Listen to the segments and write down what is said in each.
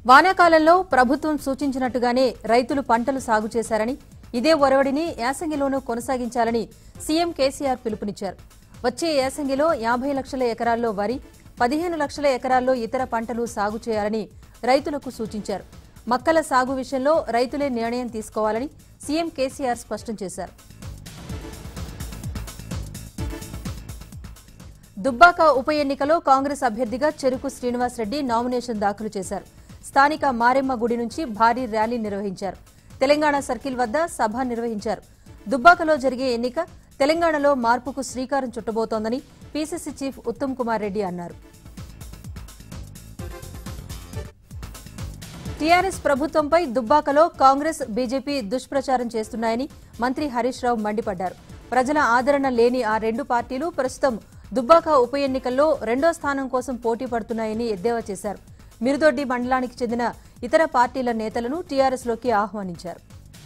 వానాకాలంలో ప్రభుత్వం సూచించినట్టుగానే రైతులు పంటలు సాగు చేశారని ఇదే ఒరవడిని యాసంగిలోనూ కొనసాగించాలని సీఎం కేసీఆర్ పిలుపునిచ్చారు వచ్చే యాసంగిలో యాభై లక్షల ఎకరాల్లో వరి పదిహేను లక్షల ఎకరాల్లో ఇతర పంటలు సాగు చేయాలని రైతులకు సూచించారు మక్కల సాగు విషయంలో రైతులే నిర్ణయం తీసుకోవాలని సీఎం కేసీఆర్ స్పష్టం చేశారు దుబ్బాక ఉప ఎన్నికలో కాంగ్రెస్ అభ్యర్థిగా చెరుకు శ్రీనివాసరెడ్డి నామినేషన్ దాఖలు చేశారు స్థానిక మారెమ్మ గుడి నుంచి భారీ ర్యాలీ నిర్వహించారు తెలంగాణ సర్కిల్ వద్ద సభ నిర్వహించారు దుబ్బాకలో జరిగే ఎన్నిక తెలంగాణలో మార్పుకు శ్రీకారం చుట్టబోతోందని పీసీసీ చీఫ్ ఉత్తమ్ కుమార్ రెడ్డి అన్నారు టీఆర్ఎస్ ప్రభుత్వంపై దుబ్బాకలో కాంగ్రెస్ బీజేపీ దుష్ప్రచారం చేస్తున్నాయని మంత్రి హరీష్ రావు మండిపడ్డారు ప్రజల ఆదరణ లేని ఆ రెండు పార్టీలు ప్రస్తుతం దుబ్బాక ఉప ఎన్నికల్లో రెండో స్థానం కోసం పోటీ పడుతున్నాయని ఎద్దేవా చేశారు మిరుదొడ్డి మండలానికి చెందిన ఇతర పార్టీల నేతలను టీఆర్ఎస్లోకి ఆహ్వానించారు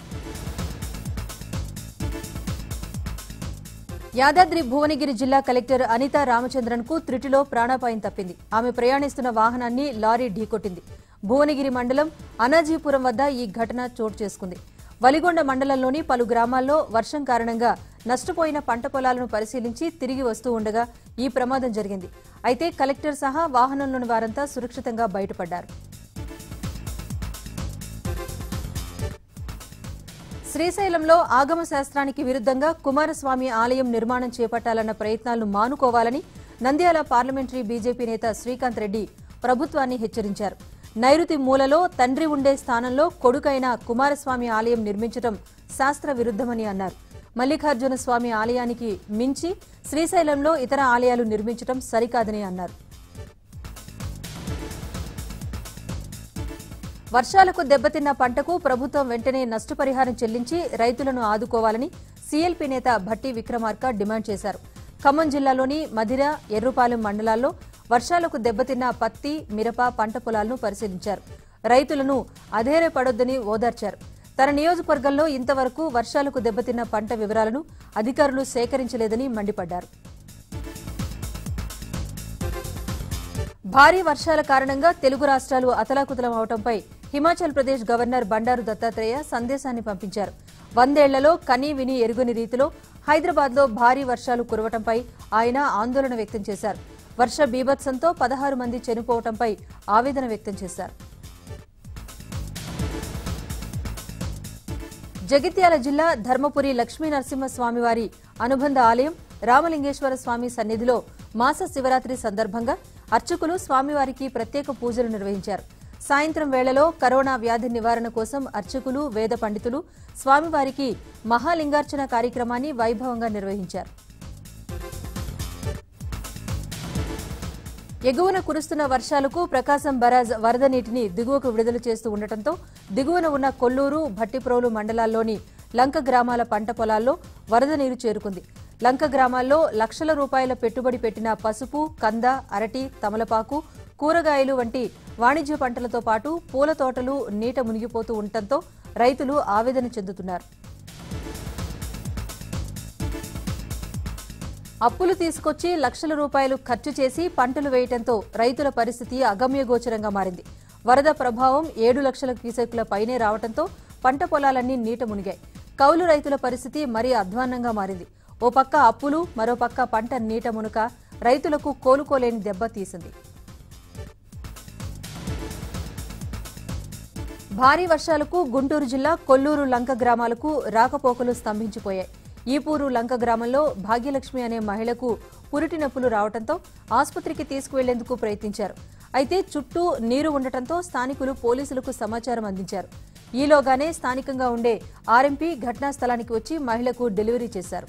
యాదాద్రి భువనగిరి జిల్లా కలెక్టర్ అనితా రామచంద్రన్ కు త్రిటిలో ప్రాణాపాయం తప్పింది ఆమె ప్రయాణిస్తున్న వాహనాన్ని లారీ ఢీకొట్టింది భువనగిరి మండలం అనాజీపురం వద్ద ఈ ఘటన చోటు చేసుకుంది వలిగొండ మండలంలోని పలు గ్రామాల్లో వర్షం కారణంగా నష్టపోయిన పంట పొలాలను పరిశీలించి తిరిగి వస్తూ ఉండగా ఈ ప్రమాదం జరిగింది అయితే కలెక్టర్ సహా వాహనంలోని వారంతా సురక్షితంగా బయటపడ్డారు శ్రీశైలంలో ఆగమ శాస్త్రానికి విరుద్ధంగా కుమారస్వామి ఆలయం నిర్మాణం చేపట్టాలన్న ప్రయత్నాలను మానుకోవాలని నంద్యాల పార్లమెంటరీ బీజేపీ నేత శ్రీకాంత్ రెడ్డి ప్రభుత్వాన్ని హెచ్చరించారు నైరుతి మూలలో తండ్రి ఉండే స్థానంలో కొడుకైన కుమారస్వామి ఆలయం నిర్మించడం శాస్త్ర విరుద్ధమని అన్నారు మల్లికార్జున స్వామి ఆలయానికి మించి శ్రీశైలంలో ఇతర ఆలయాలు నిర్మించడం సరికాదని అన్నారు వర్షాలకు దెబ్బతిన్న పంటకు ప్రభుత్వం వెంటనే నష్టపరిహారం చెల్లించి రైతులను ఆదుకోవాలని సీఎల్పీ నేత భట్టి విక్రమార్క డిమాండ్ చేశారు ఖమ్మం జిల్లాలోని మధిర ఎర్రుపాలెం మండలాల్లో వర్షాలకు దెబ్బతిన్న పత్తి మిరప పంట పొలాలను పరిశీలించారు రైతులను అధైర్యపడొద్దని ఓదార్చారు తన నియోజకవర్గంలో ఇంతవరకు వర్షాలకు దెబ్బతిన్న పంట వివరాలను అధికారులు సేకరించలేదని మండిపడ్డారు భారీ వర్షాల కారణంగా తెలుగు రాష్ట్రాలు అతలాకుతలం అవడంపై హిమాచల్ ప్రదేశ్ గవర్నర్ బండారు దత్తాత్రేయ సందేశాన్ని పంపించారు వందేళ్లలో కనీ విని ఎరుగని రీతిలో హైదరాబాద్లో భారీ వర్షాలు కురవటంపై ఆయన ఆందోళన వ్యక్తం చేశారు వర్ష బీభత్సంతో పదహారు మంది చనిపోవటంపై ఆవేదన వ్యక్తం చేశారు జగిత్యాల జిల్లా ధర్మపురి లక్ష్మీ నరసింహస్వామివారి అనుబంధ ఆలయం రామలింగేశ్వర స్వామి సన్నిధిలో మాస శివరాత్రి సందర్భంగా అర్చకులు స్వామివారికి ప్రత్యేక పూజలు నిర్వహించారు సాయంత్రం వేళలో కరోనా వ్యాధి నివారణ కోసం అర్చకులు వేద పండితులు స్వామివారికి మహాలింగార్చన కార్యక్రమాన్ని వైభవంగా నిర్వహించారు ఎగువన కురుస్తున్న వర్షాలకు ప్రకాశం బరాజ్ వరద నీటిని దిగువకు విడుదల చేస్తూ ఉండటంతో దిగువన ఉన్న కొల్లూరు భట్టిప్రోలు మండలాల్లోని లంక గ్రామాల పంట పొలాల్లో వరద నీరు చేరుకుంది లంక గ్రామాల్లో లక్షల రూపాయల పెట్టుబడి పెట్టిన పసుపు కంద అరటి తమలపాకు కూరగాయలు వంటి వాణిజ్య పంటలతో పాటు పూల తోటలు నీట మునిగిపోతూ ఉండటంతో రైతులు ఆవేదన చెందుతున్నారు అప్పులు తీసుకొచ్చి లక్షల రూపాయలు ఖర్చు చేసి పంటలు వేయటంతో రైతుల పరిస్థితి అగమ్యగోచరంగా మారింది వరద ప్రభావం ఏడు లక్షల క్యూసెక్కుల పైనే రావడంతో పంట పొలాలన్నీ నీట మునిగాయి కౌలు రైతుల పరిస్థితి మరీ అధ్వాన్నంగా మారింది ఓ పక్క అప్పులు మరో పక్క పంట నీట మునుక రైతులకు కోలుకోలేని దెబ్బ తీసింది భారీ వర్షాలకు గుంటూరు జిల్లా కొల్లూరు లంక గ్రామాలకు రాకపోకలు స్తంభించిపోయాయి ఈపూరు లంక గ్రామంలో భాగ్యలక్ష్మి అనే మహిళకు పురిటి నొప్పులు రావడంతో ఆసుపత్రికి తీసుకువెళ్లేందుకు ప్రయత్నించారు అయితే చుట్టూ నీరు ఉండటంతో స్థానికులు పోలీసులకు సమాచారం అందించారు ఈలోగానే స్థానికంగా ఉండే ఆర్ఎంపీ ఘటనా స్థలానికి వచ్చి మహిళకు డెలివరీ చేశారు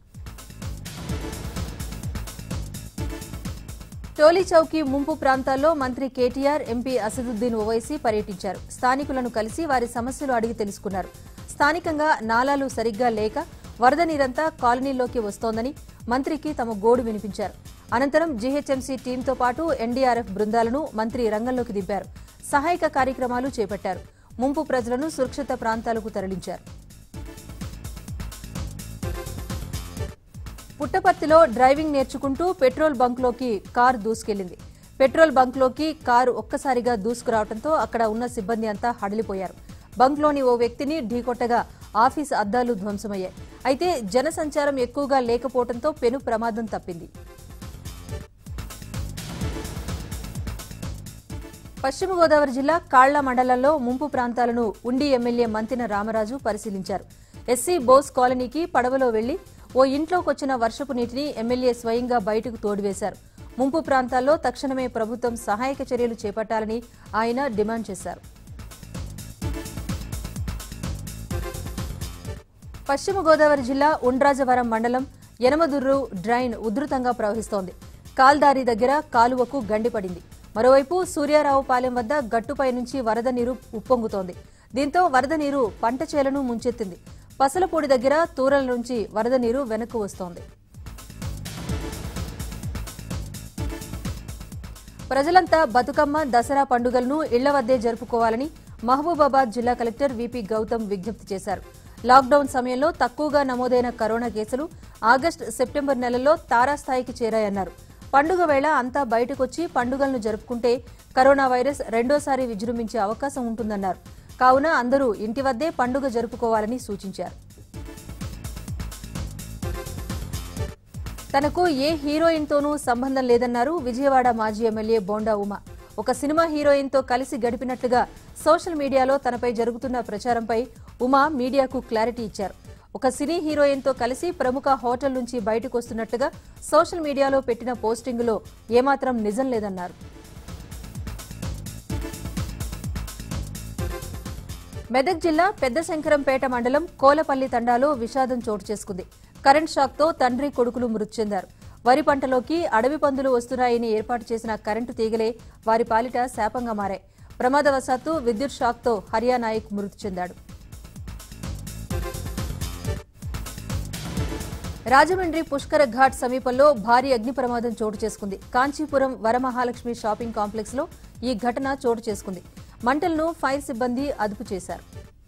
టోలీ చౌకీ ముంపు ప్రాంతాల్లో మంత్రి కేటీఆర్ ఎంపీ అసదుద్దీన్ ఓవైసీ పర్యటించారు స్థానికులను కలిసి వారి సమస్యలు అడిగి తెలుసుకున్నారు స్థానికంగా నాలాలు సరిగ్గా లేక వరద నీరంతా కాలనీల్లోకి వస్తోందని మంత్రికి తమ గోడు వినిపించారు అనంతరం జీహెచ్ఎంసీ టీంతో పాటు ఎన్డీఆర్ఎఫ్ బృందాలను మంత్రి రంగంలోకి దింపారు సహాయక కార్యక్రమాలు చేపట్టారు ముంపు ప్రజలను సురక్షిత ప్రాంతాలకు తరలించారు పుట్టపర్తిలో డ్రైవింగ్ నేర్చుకుంటూ పెట్రోల్ బంక్లోకి కారు దూసుకెళ్లింది పెట్రోల్ బంక్లోకి కారు ఒక్కసారిగా దూసుకురావడంతో అక్కడ ఉన్న సిబ్బంది అంతా హడలిపోయారు బంక్లోని ఓ వ్యక్తిని ఢీకొట్టగా ఆఫీస్ అద్దాలు ధ్వంసమయ్యాయి అయితే జనసంచారం ఎక్కువగా లేకపోవడంతో పెను ప్రమాదం తప్పింది పశ్చిమ గోదావరి జిల్లా కాళ్ల మండలంలో ముంపు ప్రాంతాలను ఉండి ఎమ్మెల్యే మంతిన రామరాజు పరిశీలించారు ఎస్సీ బోస్ కాలనీకి పడవలో వెళ్లి ఓ ఇంట్లోకొచ్చిన వర్షపు నీటిని ఎమ్మెల్యే స్వయంగా బయటకు తోడివేశారు ముంపు ప్రాంతాల్లో తక్షణమే ప్రభుత్వం సహాయక చర్యలు చేపట్టాలని ఆయన డిమాండ్ చేశారు పశ్చిమ గోదావరి జిల్లా ఉండ్రాజవరం మండలం యనమదుర్రు డ్రైన్ ఉధృతంగా ప్రవహిస్తోంది కాల్దారి దగ్గర కాలువకు గండిపడింది మరోవైపు సూర్యారావు పాలెం వద్ద గట్టుపై నుంచి వరద నీరు ఉప్పొంగుతోంది దీంతో వరద నీరు పంట చేలను ముంచెత్తింది పసలపూడి దగ్గర తూరల నుంచి వరద నీరు వెనక్కు వస్తోంది ప్రజలంతా బతుకమ్మ దసరా పండుగలను ఇళ్ల వద్దే జరుపుకోవాలని మహబూబాబాద్ జిల్లా కలెక్టర్ విపి గౌతమ్ విజ్ఞప్తి చేశారు లాక్డౌన్ సమయంలో తక్కువగా నమోదైన కరోనా కేసులు ఆగస్టు సెప్టెంబర్ నెలల్లో తారాస్థాయికి చేరాయన్నారు పండుగ వేళ అంతా బయటకొచ్చి పండుగలను జరుపుకుంటే కరోనా వైరస్ రెండోసారి విజృంభించే అవకాశం ఉంటుందన్నారు కావున అందరూ ఇంటి వద్దే పండుగ జరుపుకోవాలని సూచించారు తనకు ఏ హీరోయిన్తోనూ సంబంధం లేదన్నారు విజయవాడ మాజీ ఎమ్మెల్యే బోండా ఉమా ఒక సినిమా హీరోయిన్తో కలిసి గడిపినట్లుగా సోషల్ మీడియాలో తనపై జరుగుతున్న ప్రచారంపై ఉమా మీడియాకు క్లారిటీ ఇచ్చారు ఒక సినీ హీరోయిన్తో కలిసి ప్రముఖ హోటల్ నుంచి బయటకు వస్తున్నట్లుగా సోషల్ మీడియాలో పెట్టిన పోస్టింగులో ఏమాత్రం నిజం లేదన్నారు మెదక్ జిల్లా పెద్ద శంకరంపేట మండలం కోలపల్లి తండాలో విషాదం చోటు చేసుకుంది కరెంట్ షాక్తో తండ్రి కొడుకులు మృతి చెందారు వరి పంటలోకి అడవి పందులు వస్తున్నాయని ఏర్పాటు చేసిన కరెంటు తీగలే వారి పాలిట శాపంగా మారాయి ప్రమాదవశాత్తు విద్యుత్ షాక్తో హరియా నాయక్ మృతి చెందాడు రాజమండ్రి పుష్కర ఘాట్ సమీపంలో భారీ అగ్ని ప్రమాదం చోటు చేసుకుంది కాంచీపురం వరమహాలక్ష్మి షాపింగ్ కాంప్లెక్స్ లో ఈ ఘటన చోటు చేసుకుంది మంటలను ఫైర్ సిబ్బంది అదుపు చేశారు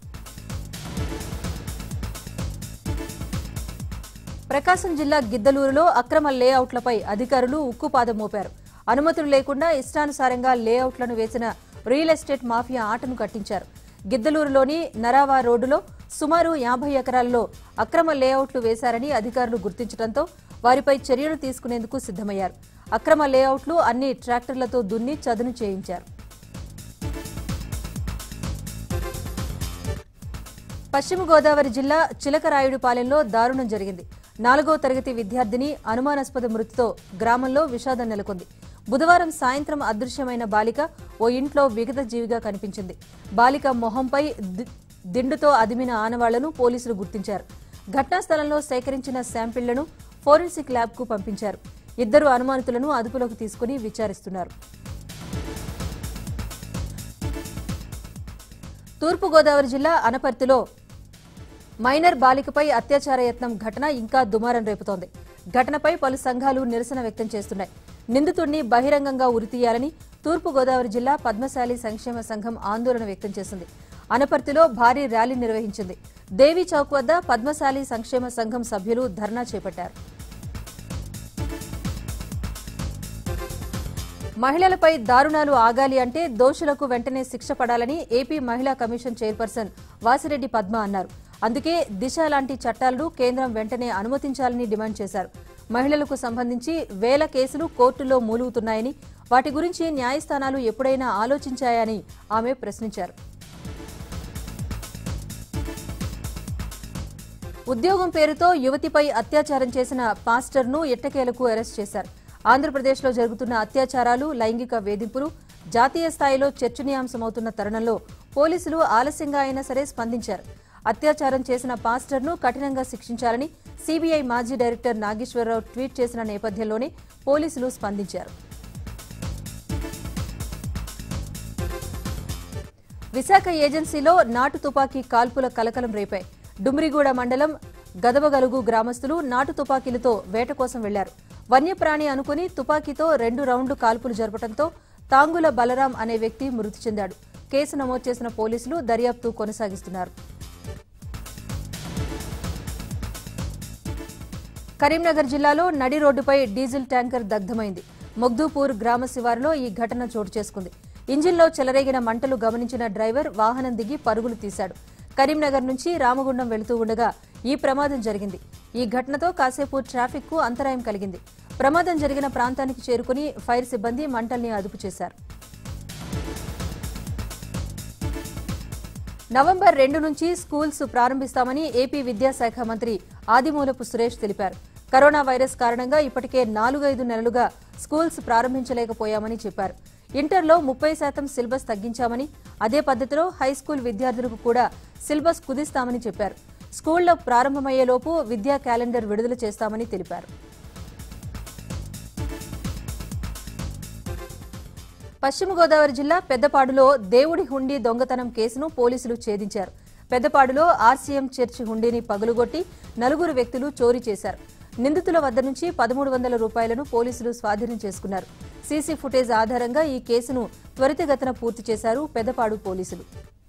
ప్రకాశం జిల్లా గిద్దలూరులో అక్రమ లేఅవుట్లపై అధికారులు ఉక్కుపాదం మోపారు అనుమతులు లేకుండా ఇష్టానుసారంగా లేఅవుట్లను వేసిన రియల్ ఎస్టేట్ మాఫియా ఆటను కట్టించారు గిద్దలూరులోని నరావా రోడ్డులో సుమారు యాభై ఎకరాల్లో అక్రమ లేఅవుట్లు వేశారని అధికారులు గుర్తించడంతో వారిపై చర్యలు తీసుకునేందుకు సిద్దమయ్యారు అక్రమ లేఅవుట్లు అన్ని ట్రాక్టర్లతో దున్ని చదును చేయించారు పశ్చిమ గోదావరి జిల్లా చిలకరాయుడుపాలెంలో దారుణం జరిగింది నాలుగో తరగతి విద్యార్థిని అనుమానాస్పద మృతితో గ్రామంలో విషాదం నెలకొంది బుధవారం సాయంత్రం అదృశ్యమైన బాలిక ఓ ఇంట్లో విగత జీవిగా కనిపించింది బాలిక మొహంపై ది- దిండుతో అదిమిన ఆనవాళ్లను పోలీసులు గుర్తించారు ఘటనా స్థలంలో సేకరించిన శాంపిళ్లను ఫోరెన్సిక్ ల్యాబ్కు పంపించారు ఇద్దరు అనుమానితులను అదుపులోకి తీసుకుని విచారిస్తున్నారు తూర్పుగోదావరి జిల్లా అనపర్తిలో మైనర్ బాలికపై అత్యాచార యత్నం ఘటన ఇంకా దుమారం రేపుతోంది ఘటనపై పలు సంఘాలు నిరసన వ్యక్తం చేస్తున్నాయి నిందితుడిని బహిరంగంగా ఉరితీయాలని తూర్పుగోదావరి జిల్లా పద్మశాలి సంక్షేమ సంఘం ఆందోళన వ్యక్తం చేసింది అనపర్తిలో భారీ ర్యాలీ నిర్వహించింది దేవీ చౌక్ వద్ద పద్మశాలి సంక్షేమ సంఘం సభ్యులు ధర్నా చేపట్టారు మహిళలపై దారుణాలు ఆగాలి అంటే దోషులకు వెంటనే శిక్ష పడాలని ఏపీ మహిళా కమిషన్ చైర్పర్సన్ వాసిరెడ్డి పద్మ అన్నారు అందుకే దిశ లాంటి చట్టాలను కేంద్రం వెంటనే అనుమతించాలని డిమాండ్ చేశారు మహిళలకు సంబంధించి వేల కేసులు కోర్టులో మూలుగుతున్నాయని వాటి గురించి న్యాయస్థానాలు ఎప్పుడైనా ఆలోచించాయని ఆమె ప్రశ్నించారు ఉద్యోగం పేరుతో యువతిపై అత్యాచారం చేసిన పాస్టర్ను ఎట్టకేలకు అరెస్ట్ చేశారు ఆంధ్రప్రదేశ్లో జరుగుతున్న అత్యాచారాలు లైంగిక వేధింపులు జాతీయ స్థాయిలో చర్చనీయాంశమవుతున్న తరుణంలో పోలీసులు ఆలస్యంగా అయినా సరే స్పందించారు అత్యాచారం చేసిన పాస్టర్ను కఠినంగా శిక్షించాలని సీబీఐ మాజీ డైరెక్టర్ నాగేశ్వరరావు ట్వీట్ చేసిన నేపథ్యంలోనే పోలీసులు స్పందించారు విశాఖ ఏజెన్సీలో నాటు తుపాకీ కాల్పుల కలకలం రేపాయి డుమ్రిగూడ మండలం గదబగలుగు గ్రామస్తులు నాటు తుపాకీలతో వేట కోసం వెళ్లారు వన్యప్రాణి అనుకుని తుపాకీతో రెండు రౌండ్లు కాల్పులు జరపడంతో తాంగుల బలరాం అనే వ్యక్తి మృతి చెందాడు కేసు నమోదు చేసిన పోలీసులు దర్యాప్తు కొనసాగిస్తున్నారు కరీంనగర్ జిల్లాలో నడి రోడ్డుపై డీజిల్ ట్యాంకర్ దగ్ధమైంది మొగ్దూపూర్ గ్రామ శివారులో ఈ ఘటన చోటు చేసుకుంది ఇంజిన్లో చెలరేగిన మంటలు గమనించిన డ్రైవర్ వాహనం దిగి పరుగులు తీశాడు కరీంనగర్ నుంచి రామగుండం వెళుతూ ఉండగా ఈ ప్రమాదం జరిగింది ఈ ఘటనతో కాసేపు ట్రాఫిక్ కు అంతరాయం కలిగింది ప్రమాదం జరిగిన ప్రాంతానికి చేరుకుని ఫైర్ సిబ్బంది మంటల్ని అదుపు చేశారు నవంబర్ రెండు నుంచి స్కూల్స్ ప్రారంభిస్తామని ఏపీ విద్యాశాఖ మంత్రి ఆదిమూలపు సురేష్ తెలిపారు కరోనా వైరస్ కారణంగా ఇప్పటికే నాలుగైదు నెలలుగా స్కూల్స్ ప్రారంభించలేకపోయామని చెప్పారు ఇంటర్లో ముప్పై శాతం సిలబస్ తగ్గించామని అదే పద్ధతిలో హైస్కూల్ విద్యార్థులకు కూడా సిలబస్ కుదిస్తామని చెప్పారు స్కూళ్ల ప్రారంభమయ్యేలోపు విద్యా క్యాలెండర్ విడుదల చేస్తామని తెలిపారు పశ్చిమ గోదావరి జిల్లా పెద్దపాడులో దేవుడి హుండీ దొంగతనం కేసును పోలీసులు ఛేదించారు పెద్దపాడులో ఆర్సీఎం చర్చి హుండీని పగులుగొట్టి నలుగురు వ్యక్తులు చోరీ చేశారు నిందితుల వద్ద నుంచి పదమూడు వందల రూపాయలను పోలీసులు స్వాధీనం చేసుకున్నారు సీసీ ఫుటేజ్ ఆధారంగా ఈ కేసును త్వరితగతిన పూర్తి చేశారు పెద్దపాడు పోలీసులు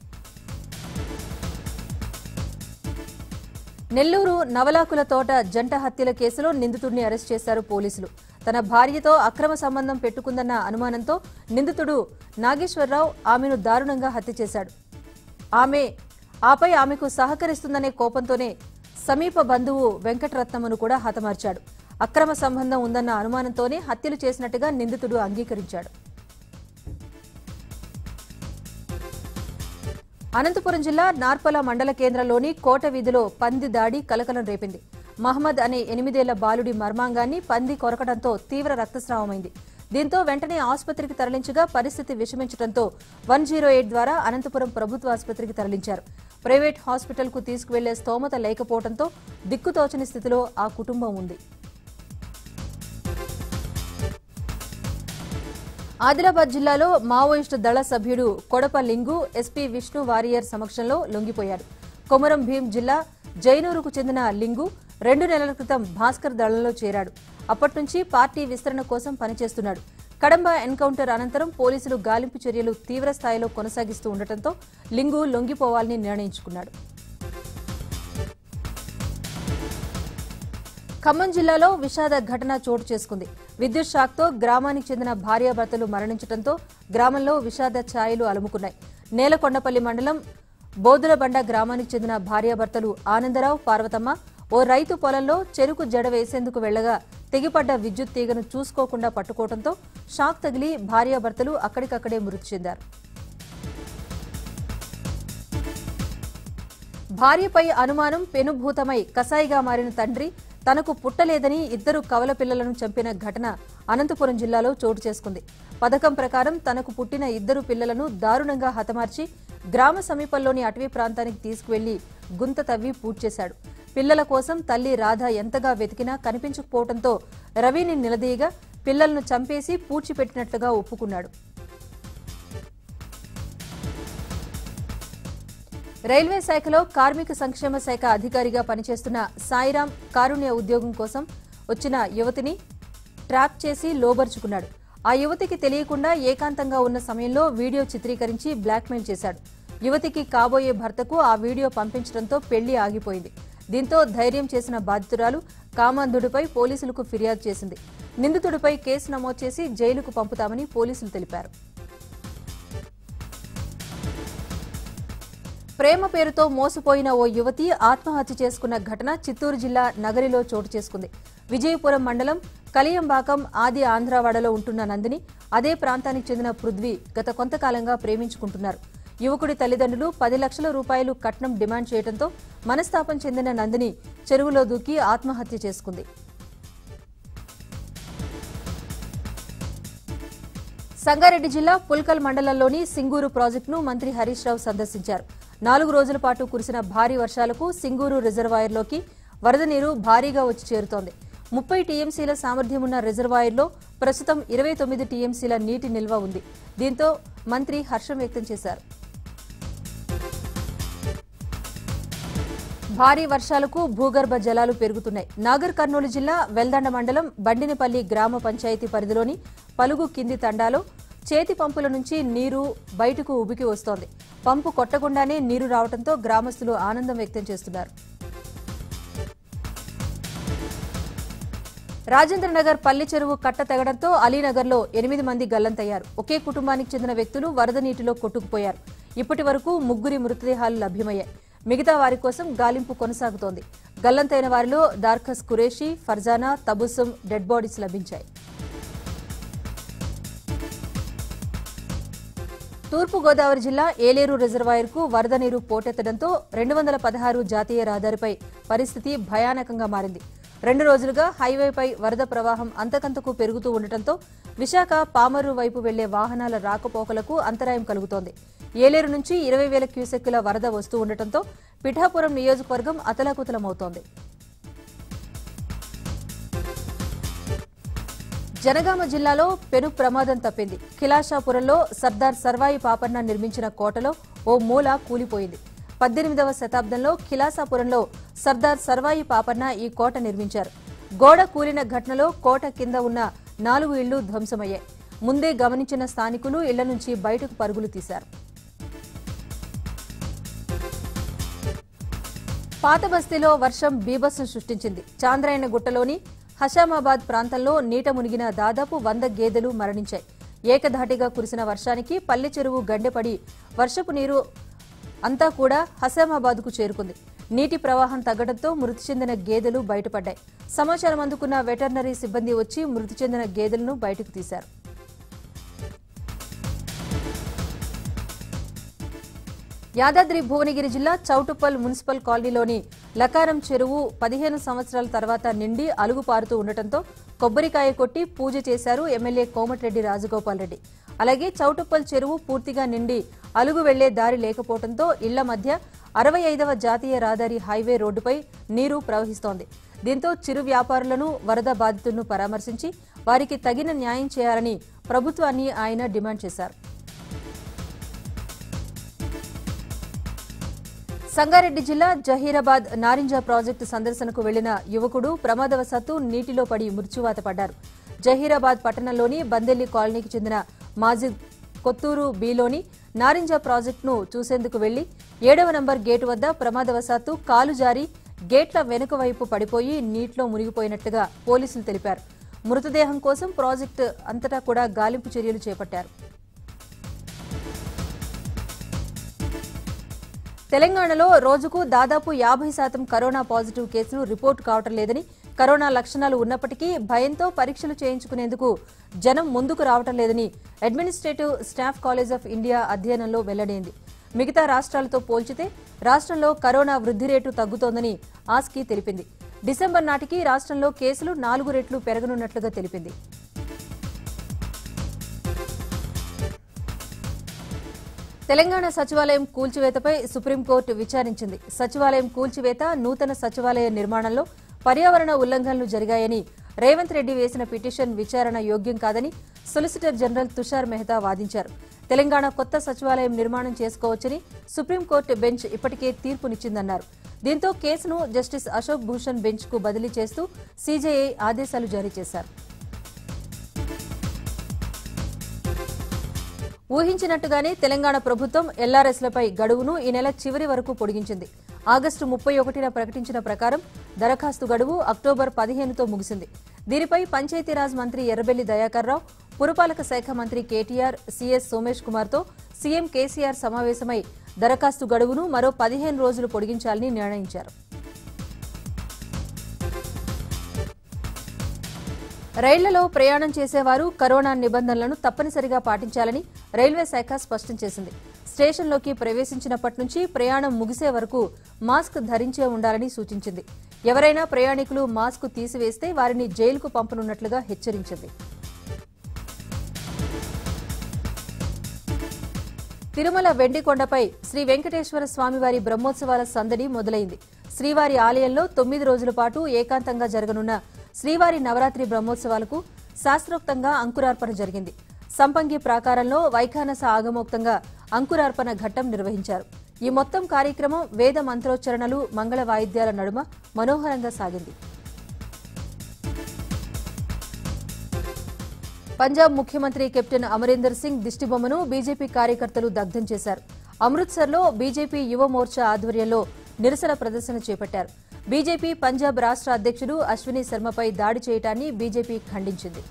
నెల్లూరు నవలాకుల తోట జంట హత్యల కేసులో నిందితుడిని అరెస్ట్ చేశారు పోలీసులు తన భార్యతో అక్రమ సంబంధం పెట్టుకుందన్న అనుమానంతో నిందితుడు నాగేశ్వరరావు ఆమెను దారుణంగా హత్య చేశాడు ఆమె ఆపై ఆమెకు సహకరిస్తుందనే కోపంతోనే సమీప బంధువు వెంకటరత్నమును కూడా హతమార్చాడు అక్రమ సంబంధం ఉందన్న అనుమానంతోనే హత్యలు చేసినట్టుగా నిందితుడు అంగీకరించాడు అనంతపురం జిల్లా నార్పల మండల కేంద్రంలోని కోట వీధిలో పంది దాడి కలకలం రేపింది మహమ్మద్ అనే ఎనిమిదేళ్ల బాలుడి మర్మాంగాన్ని పంది కొరకడంతో తీవ్ర రక్తస్రావమైంది దీంతో వెంటనే ఆసుపత్రికి తరలించగా పరిస్థితి విషమించడంతో వన్ జీరో ఎయిట్ ద్వారా అనంతపురం ప్రభుత్వ ఆసుపత్రికి తరలించారు ప్రైవేట్ హాస్పిటల్కు తీసుకువెళ్లే స్తోమత లేకపోవడంతో దిక్కుతోచని స్థితిలో ఆ కుటుంబం ఉంది ఆదిలాబాద్ జిల్లాలో మావోయిస్టు దళ సభ్యుడు కొడప లింగు ఎస్పీ విష్ణు వారియర్ సమక్షంలో లొంగిపోయాడు కొమరం భీం జిల్లా జైనూరుకు చెందిన లింగు రెండు నెలల క్రితం భాస్కర్ దళంలో చేరాడు అప్పటి నుంచి పార్టీ విస్తరణ కోసం పనిచేస్తున్నాడు కడంబ ఎన్కౌంటర్ అనంతరం పోలీసులు గాలింపు చర్యలు తీవ్ర స్థాయిలో కొనసాగిస్తూ ఉండటంతో లింగు లొంగిపోవాలని నిర్ణయించుకున్నాడు ఖమ్మం జిల్లాలో విషాద ఘటన చోటు చేసుకుంది విద్యుత్ షాక్తో గ్రామానికి చెందిన భార్యాభర్తలు మరణించడంతో గ్రామంలో విషాద ఛాయలు అలుముకున్నాయి నేలకొండపల్లి మండలం బోదులబండ గ్రామానికి చెందిన భార్యాభర్తలు ఆనందరావు పార్వతమ్మ ఓ రైతు పొలంలో చెరుకు జడ వేసేందుకు వెళ్లగా తెగిపడ్డ విద్యుత్ తీగను చూసుకోకుండా పట్టుకోవడంతో షాక్ తగిలి భార్యాభర్తలు అక్కడికక్కడే మృతి చెందారు భార్యపై అనుమానం పెనుభూతమై కసాయిగా మారిన తండ్రి తనకు పుట్టలేదని ఇద్దరు కవల పిల్లలను చంపిన ఘటన అనంతపురం జిల్లాలో చోటు చేసుకుంది పథకం ప్రకారం తనకు పుట్టిన ఇద్దరు పిల్లలను దారుణంగా హతమార్చి గ్రామ సమీపంలోని అటవీ ప్రాంతానికి తీసుకువెళ్లి గుంత తవ్వి పూడ్చేశాడు పిల్లల కోసం తల్లి రాధ ఎంతగా వెతికినా కనిపించకపోవడంతో రవిని నిలదీయగా పిల్లలను చంపేసి పూడ్చిపెట్టినట్లుగా ఒప్పుకున్నాడు రైల్వే శాఖలో కార్మిక సంక్షేమ శాఖ అధికారిగా పనిచేస్తున్న సాయిరాం కారుణ్య ఉద్యోగం కోసం వచ్చిన యువతిని ట్రాప్ చేసి లోబర్చుకున్నాడు ఆ యువతికి తెలియకుండా ఏకాంతంగా ఉన్న సమయంలో వీడియో చిత్రీకరించి బ్లాక్మెయిల్ చేశాడు యువతికి కాబోయే భర్తకు ఆ వీడియో పంపించడంతో పెళ్లి ఆగిపోయింది దీంతో ధైర్యం చేసిన బాధితురాలు కామాంధుడిపై పోలీసులకు ఫిర్యాదు చేసింది నిందితుడిపై కేసు నమోదు చేసి జైలుకు పంపుతామని పోలీసులు తెలిపారు ప్రేమ పేరుతో మోసపోయిన ఓ యువతి ఆత్మహత్య చేసుకున్న ఘటన చిత్తూరు జిల్లా నగరిలో చోటు చేసుకుంది విజయపురం మండలం కలియంబాకం ఆది ఆంధ్రావాడలో ఉంటున్న నందిని అదే ప్రాంతానికి చెందిన పృథ్వీ గత కొంతకాలంగా ప్రేమించుకుంటున్నారు యువకుడి తల్లిదండ్రులు పది లక్షల రూపాయలు కట్నం డిమాండ్ చేయడంతో మనస్తాపం చెందిన నందిని చెరువులో దూకి ఆత్మహత్య చేసుకుంది సంగారెడ్డి జిల్లా పుల్కల్ మండలంలోని సింగూరు ప్రాజెక్టును మంత్రి హరీష్ రావు సందర్శించారు నాలుగు రోజుల పాటు కురిసిన భారీ వర్షాలకు సింగూరు రిజర్వాయర్లోకి వరద నీరు భారీగా వచ్చి చేరుతోంది ముప్పై టీఎంసీల సామర్థ్యమున్న రిజర్వాయర్లో ప్రస్తుతం ఇరవై తొమ్మిది టీఎంసీల నీటి నిల్వ ఉంది దీంతో మంత్రి హర్షం వ్యక్తం చేశారు భారీ వర్షాలకు భూగర్భ జలాలు పెరుగుతున్నాయి నాగర్ కర్నూలు జిల్లా వెల్దండ మండలం బండినపల్లి గ్రామ పంచాయతీ పరిధిలోని పలుగు కింది తండాలో చేతి పంపుల నుంచి నీరు బయటకు ఉబికి వస్తోంది పంపు కొట్టకుండానే నీరు రావడంతో గ్రామస్తులు ఆనందం వ్యక్తం చేస్తున్నారు రాజేంద్రనగర్ పల్లి చెరువు కట్ట తెగడంతో అలీనగర్లో ఎనిమిది మంది గల్లంతయ్యారు ఒకే కుటుంబానికి చెందిన వ్యక్తులు వరద నీటిలో కొట్టుకుపోయారు ఇప్పటి వరకు ముగ్గురి మృతదేహాలు లభ్యమయ్యాయి మిగతా వారి కోసం గాలింపు కొనసాగుతోంది గల్లంతైన వారిలో దార్ఖస్ కురేషి ఫర్జానా తబుసుం డెడ్ బాడీస్ లభించాయి తూర్పు గోదావరి జిల్లా ఏలేరు రిజర్వాయర్కు వరద నీరు పోటెత్తడంతో రెండు వందల పదహారు జాతీయ రహదారిపై పరిస్థితి భయానకంగా మారింది రెండు రోజులుగా హైవేపై వరద ప్రవాహం అంతకంతకు పెరుగుతూ ఉండటంతో విశాఖ పామరు వైపు వెళ్లే వాహనాల రాకపోకలకు అంతరాయం కలుగుతోంది ఏలేరు నుంచి ఇరవై వేల క్యూసెక్కుల వరద వస్తూ ఉండటంతో పిఠాపురం నియోజకవర్గం అతలాకుతలమవుతోంది జనగామ జిల్లాలో పెను ప్రమాదం తప్పింది కిలాషాపురంలో సర్దార్ సర్వాయి పాపన్న నిర్మించిన కోటలో ఓ మూల కూలిపోయింది పద్దెనిమిదవ శతాబ్దంలో కిలాసాపురంలో సర్దార్ సర్వాయి పాపన్న ఈ కోట నిర్మించారు గోడ కూలిన ఘటనలో కోట కింద ఉన్న నాలుగు ఇళ్లు ధ్వంసమయ్యాయి ముందే గమనించిన స్థానికులు ఇళ్ల నుంచి బయటకు పరుగులు తీశారు పాత బస్తీలో వర్షం బీభత్సం సృష్టించింది చాంద్రాయణ గుట్టలోని హషామాబాద్ ప్రాంతంలో నీట మునిగిన దాదాపు వంద గేదెలు మరణించాయి ఏకధాటిగా కురిసిన వర్షానికి పల్లె చెరువు గండెపడి వర్షపు నీరు అంతా కూడా హసామాబాద్కు చేరుకుంది నీటి ప్రవాహం తగ్గడంతో మృతి చెందిన గేదెలు బయటపడ్డాయి సమాచారం అందుకున్న వెటర్నరీ సిబ్బంది వచ్చి మృతి చెందిన గేదెలను బయటకు తీశారు యాదాద్రి భువనగిరి జిల్లా చౌటుప్పల్ మున్సిపల్ కాలనీలోని లకారం చెరువు పదిహేను సంవత్సరాల తర్వాత నిండి అలుగు పారుతూ ఉండటంతో కొబ్బరికాయ కొట్టి పూజ చేశారు ఎమ్మెల్యే కోమటిరెడ్డి రాజగోపాల్ రెడ్డి అలాగే చౌటుప్పల్ చెరువు పూర్తిగా నిండి అలుగు వెళ్లే దారి లేకపోవడంతో ఇళ్ల మధ్య అరవై ఐదవ జాతీయ రహదారి హైవే రోడ్డుపై నీరు ప్రవహిస్తోంది దీంతో చిరు వ్యాపారులను వరద బాధితులను పరామర్శించి వారికి తగిన న్యాయం చేయాలని ప్రభుత్వాన్ని ఆయన డిమాండ్ చేశారు సంగారెడ్డి జిల్లా జహీరాబాద్ నారింజ ప్రాజెక్టు సందర్శనకు వెళ్లిన యువకుడు ప్రమాదవశాత్తు నీటిలో పడి మృత్యువాత పడ్డారు జహీరాబాద్ పట్టణంలోని బందెల్లి కాలనీకి చెందిన మాజిద్ కొత్తూరు బిలోని నారింజ ప్రాజెక్టును చూసేందుకు వెళ్లి ఏడవ నంబర్ గేటు వద్ద ప్రమాదవశాత్తు కాలు జారి గేట్ల వెనుక వైపు పడిపోయి నీటిలో మునిగిపోయినట్లుగా పోలీసులు తెలిపారు మృతదేహం కోసం ప్రాజెక్టు అంతటా కూడా గాలింపు చర్యలు చేపట్టారు తెలంగాణలో రోజుకు దాదాపు యాభై శాతం కరోనా పాజిటివ్ కేసులు రిపోర్టు కావటం లేదని కరోనా లక్షణాలు ఉన్నప్పటికీ భయంతో పరీక్షలు చేయించుకునేందుకు జనం ముందుకు రావటం లేదని administrative staff college of India అధ్యయనంలో వెల్లడైంది మిగతా రాష్ట్రాలతో పోల్చితే రాష్ట్రంలో కరోనా వృద్ధి రేటు తగ్గుతోందని ఆస్కీ తెలిపింది డిసెంబర్ నాటికి రాష్ట్రంలో కేసులు నాలుగు రెట్లు పెరగనున్నట్లుగా తెలిపింది తెలంగాణ సచివాలయం కూల్చివేతపై సుప్రీంకోర్టు విచారించింది సచివాలయం కూల్చివేత నూతన సచివాలయ నిర్మాణంలో పర్యావరణ ఉల్లంఘనలు జరిగాయని రేవంత్ రెడ్డి వేసిన పిటిషన్ విచారణ యోగ్యం కాదని సొలిసిటర్ జనరల్ తుషార్ మెహతా వాదించారు తెలంగాణ కొత్త సచివాలయం నిర్మాణం చేసుకోవచ్చని సుప్రీంకోర్టు బెంచ్ ఇప్పటికే తీర్పునిచ్చిందన్నారు దీంతో కేసును జస్టిస్ అశోక్ భూషణ్ బెంచ్కు బదిలీ చేస్తూ సీజేఐ ఆదేశాలు జారీ చేశారు ఊహించినట్టుగానే తెలంగాణ ప్రభుత్వం ఎల్ఆర్ఎస్లపై గడువును ఈ నెల చివరి వరకు పొడిగించింది ఆగస్టు ముప్పై ఒకటిన ప్రకటించిన ప్రకారం దరఖాస్తు గడువు అక్టోబర్ పదిహేనుతో ముగిసింది దీనిపై పంచాయతీరాజ్ మంత్రి ఎర్రబెల్లి దయాకర్ రావు పురపాలక శాఖ మంత్రి కేటీఆర్ సీఎస్ సోమేష్ కుమార్తో సీఎం కేసీఆర్ సమావేశమై దరఖాస్తు గడువును మరో పదిహేను రోజులు పొడిగించాలని నిర్ణయించారు రైళ్లలో ప్రయాణం చేసేవారు కరోనా నిబంధనలను తప్పనిసరిగా పాటించాలని రైల్వే శాఖ స్పష్టం చేసింది స్టేషన్లోకి ప్రవేశించినప్పటి నుంచి ప్రయాణం ముగిసే వరకు మాస్క్ ధరించే ఉండాలని సూచించింది ఎవరైనా ప్రయాణికులు మాస్క్ తీసివేస్తే వారిని జైలుకు పంపనున్నట్లుగా హెచ్చరించింది తిరుమల వెండికొండపై శ్రీ వెంకటేశ్వర స్వామివారి బ్రహ్మోత్సవాల సందడి మొదలైంది శ్రీవారి ఆలయంలో తొమ్మిది రోజుల పాటు ఏకాంతంగా జరగనున్న శ్రీవారి నవరాత్రి బ్రహ్మోత్సవాలకు శాస్త్రోక్తంగా అంకురార్పణ జరిగింది సంపంగి ప్రాకారంలో వైఖానస ఆగమోక్తంగా అంకురార్పణ ఘట్టం నిర్వహించారు ఈ మొత్తం కార్యక్రమం వేద మంత్రోచ్చరణలు మంగళ వాయిద్యాల నడుమ మనోహరంగా సాగింది పంజాబ్ ముఖ్యమంత్రి కెప్టెన్ అమరీందర్ సింగ్ దిష్టిబొమ్మను బీజేపీ కార్యకర్తలు దగ్ధం చేశారు అమృత్సర్లో బీజేపీ యువ మోర్చా ఆధ్వర్యంలో నిరసన ప్రదర్శన చేపట్టారు బీజేపీ పంజాబ్ రాష్ట్ర అధ్యక్షుడు అశ్విని శర్మపై దాడి చేయటాన్ని బీజేపీ ఖండించింది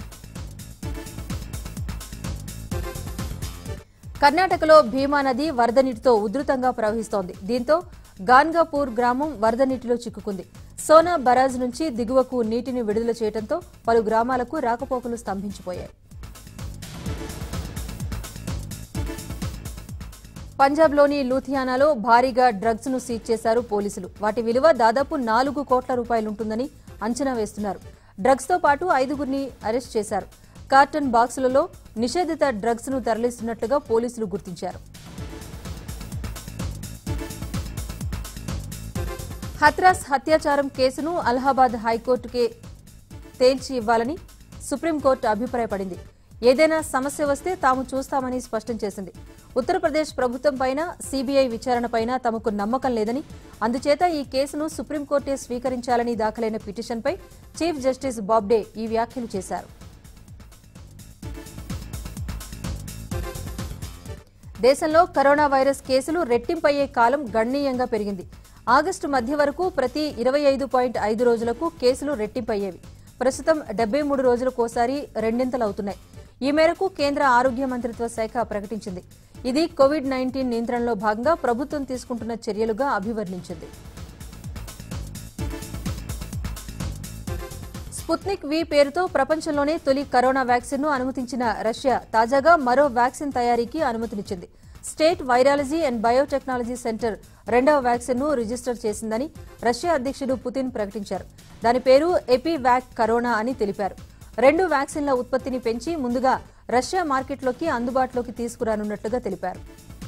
కర్ణాటకలో భీమా నది వరద నీటితో ఉధృతంగా ప్రవహిస్తోంది దీంతో గాన్గాపూర్ గ్రామం వరద నీటిలో చిక్కుకుంది సోనా బరాజ్ నుంచి దిగువకు నీటిని విడుదల చేయడంతో పలు గ్రామాలకు రాకపోకలు స్తంభించిపోయాయి పంజాబ్లోని లూథియానాలో భారీగా డ్రగ్స్ ను సీజ్ చేశారు పోలీసులు వాటి విలువ దాదాపు నాలుగు కోట్ల రూపాయలుంటుందని అంచనా వేస్తున్నారు డ్రగ్స్ తో పాటు ఐదుగురిని అరెస్ట్ చేశారు కార్టన్ బాక్సులలో నిషేధిత డ్రగ్స్ ను తరలిస్తున్నట్లుగా పోలీసులు గుర్తించారు హత్రాస్ హత్యాచారం కేసును అలహాబాద్ హైకోర్టుకే తేల్చి ఇవ్వాలని సుప్రీంకోర్టు అభిప్రాయపడింది ఏదైనా సమస్య వస్తే తాము చూస్తామని స్పష్టం చేసింది ఉత్తరప్రదేశ్ ప్రభుత్వం పైన సీబీఐ విచారణపైన తమకు నమ్మకం లేదని అందుచేత ఈ కేసును సుప్రీంకోర్టే స్వీకరించాలని దాఖలైన పిటిషన్పై చీఫ్ జస్టిస్ బాబ్డే ఈ వ్యాఖ్యలు చేశారు దేశంలో కరోనా వైరస్ కేసులు రెట్టింపయ్యే కాలం గణనీయంగా పెరిగింది ఆగస్టు మధ్య వరకు ప్రతి ఇరవై ఐదు పాయింట్ ఐదు రోజులకు కేసులు రెట్టింపయ్యేవి ప్రస్తుతం డెబ్బై మూడు రోజులకోసారి రెండింతలవుతున్నాయి ఈ మేరకు కేంద్ర ఆరోగ్య మంత్రిత్వ శాఖ ప్రకటించింది ఇది కోవిడ్ నైన్టీన్ నియంత్రణలో భాగంగా ప్రభుత్వం తీసుకుంటున్న చర్యలుగా అభివర్ణించింది స్పుత్నిక్ వి పేరుతో ప్రపంచంలోనే తొలి కరోనా వ్యాక్సిన్ ను అనుమతించిన రష్యా తాజాగా మరో వ్యాక్సిన్ తయారీకి అనుమతినిచ్చింది state virology and biotechnology centre రెండవ వ్యాక్సిన్ ను రిజిస్టర్ చేసిందని రష్యా అధ్యక్షుడు పుతిన్ ప్రకటించారు దాని పేరు ఎపివాక్ కరోనా అని తెలిపారు రెండు వ్యాక్సిన్ల ఉత్పత్తిని పెంచి ముందుగా రష్యా మార్కెట్లోకి అందుబాటులోకి తీసుకురానున్నట్లుగా తెలిపారు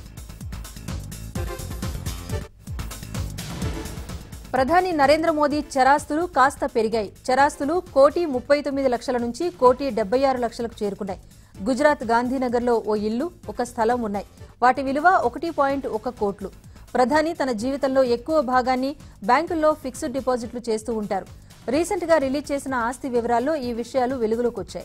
ప్రధాని నరేంద్ర మోదీ చరాస్తులు కాస్త పెరిగాయి చరాస్తులు కోటి ముప్పై తొమ్మిది లక్షల నుంచి కోటి డెబ్బై ఆరు లక్షలకు చేరుకున్నాయి గుజరాత్ గాంధీనగర్లో ఓ ఇల్లు ఒక స్థలం ఉన్నాయి వాటి విలువ ఒకటి పాయింట్ ఒక కోట్లు ప్రధాని తన జీవితంలో ఎక్కువ భాగాన్ని బ్యాంకుల్లో ఫిక్స్డ్ డిపాజిట్లు చేస్తూ ఉంటారు రీసెంట్ గా రిలీజ్ చేసిన ఆస్తి వివరాల్లో ఈ విషయాలు వెలుగులోకి వచ్చాయి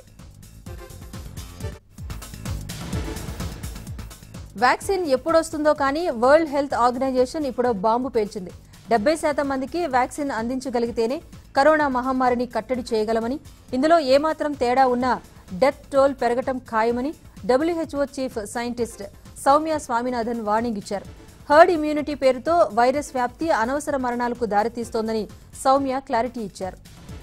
వ్యాక్సిన్ ఎప్పుడొస్తుందో కానీ వరల్డ్ హెల్త్ ఆర్గనైజేషన్ ఇప్పుడు బాంబు పేల్చింది డెబ్బై శాతం మందికి వ్యాక్సిన్ అందించగలిగితేనే కరోనా మహమ్మారిని కట్టడి చేయగలమని ఇందులో ఏమాత్రం తేడా ఉన్నా డెత్ టోల్ పెరగటం ఖాయమని WHO chief scientist Soumya Swaminathan warning ఇచ్చారు హర్డ్ ఇమ్యూనిటీ పేరుతో వైరస్ వ్యాప్తి అనవసర మరణాలకు దారితీస్తోందని సౌమ్య క్లారిటీ ఇచ్చారు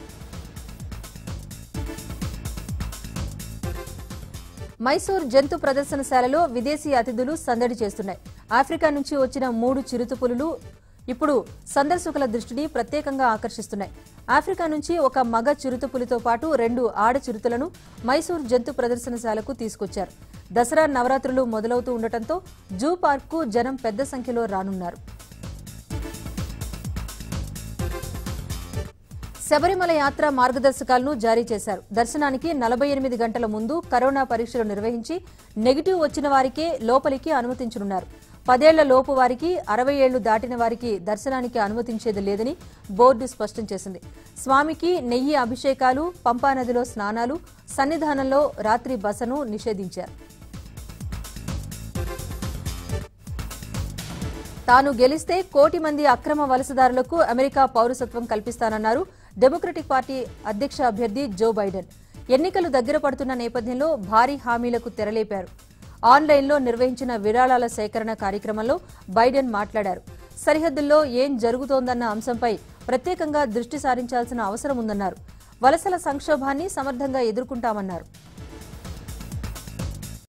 మైసూర్ జంతు ప్రదర్శనశాలలో విదేశీ అతిథులు సందడి చేస్తున్నాయి ఆఫ్రికా నుంచి వచ్చిన మూడు చిరుతపులులు ఇప్పుడు సందర్శకుల దృష్టిని ప్రత్యేకంగా ఆకర్షిస్తున్నాయి ఆఫ్రికా నుంచి ఒక మగ చిరుతపులితో పాటు రెండు ఆడ చిరుతలను మైసూర్ జంతు ప్రదర్శనశాలకు తీసుకొచ్చారు దసరా నవరాత్రులు మొదలవుతూ ఉండటంతో జూ పార్క్కు జనం పెద్ద సంఖ్యలో రానున్నారు శబరిమల యాత్ర మార్గదర్శకాలను జారీ చేశారు దర్శనానికి నలభై ఎనిమిది గంటల ముందు కరోనా పరీక్షలు నిర్వహించి నెగిటివ్ వచ్చిన వారికే లోపలికి అనుమతించనున్నారు పదేళ్ల లోపు వారికి అరవై ఏళ్లు దాటిన వారికి దర్శనానికి అనుమతించేది లేదని బోర్డు స్పష్టం చేసింది స్వామికి నెయ్యి అభిషేకాలు పంపానదిలో స్నానాలు సన్నిధానంలో రాత్రి బసను నిషేధించారు తాను గెలిస్తే కోటి మంది అక్రమ వలసదారులకు అమెరికా పౌరసత్వం కల్పిస్తానన్నారు డెమోక్రటిక్ పార్టీ అధ్యక్ష అభ్యర్థి జో బైడెన్ ఎన్నికలు దగ్గర పడుతున్న నేపథ్యంలో భారీ హామీలకు తెరలేపారు ఆన్లైన్లో నిర్వహించిన విరాళాల సేకరణ కార్యక్రమంలో బైడెన్ మాట్లాడారు సరిహద్దుల్లో ఏం జరుగుతోందన్న అంశంపై ప్రత్యేకంగా దృష్టి సారించాల్సిన అవసరం ఉందన్నారు వలసల సంక్షోభాన్ని సమర్థంగా ఎదుర్కొంటామన్నారు